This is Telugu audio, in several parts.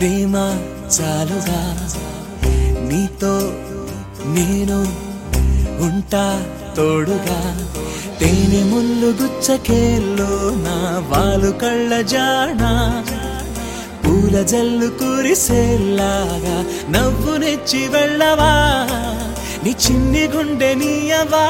ప్రేమ చాలుగా నీతో నేను ఉంటా తోడుగా తేనె ముళ్ళు గుచ్చకేల్లో నా వాలు కళ్ళ జానా పూల జల్లు కురిసేలాగా నవ్వు నెచ్చి వెళ్ళవా నీ చిన్ని గుండె నీయవా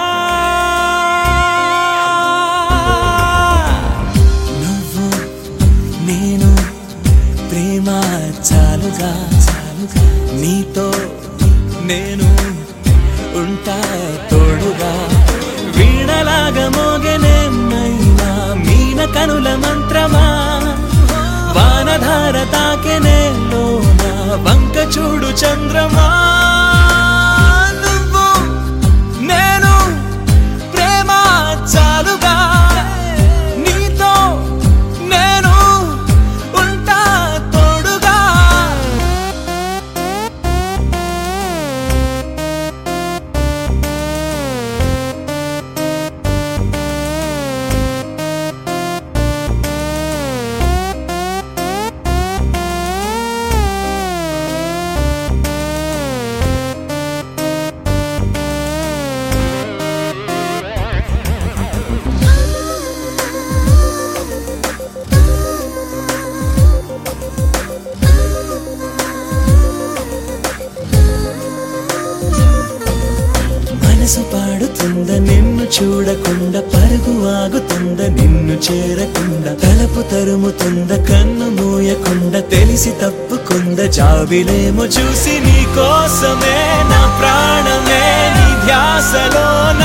నువ్వు నేను ప్రేమ చాలుగా చాలుగా నీతో నేను ఉంటా తోడుగా వీణలాగా మోగెనేమైనా మీన కనుల మంత్రమా వానధార తాకెనే లోన వంక చూడు చంద్రమా నువ్వు నేను ప్రేమ చాలుగా నీతో నేను ఉంటా తోడుగా మనసు పాడుతుంద నిన్ను చూడకుండా పరుగు ఆగుతుంద నిన్ను చేరకుండా తలపు తరుముతుంద కన్ను మూయకుండా తెలిసి తప్పుకుంద జాబిలేమో చూసి నీ కోసమే నా ప్రాణమే నీ ధ్యాసలో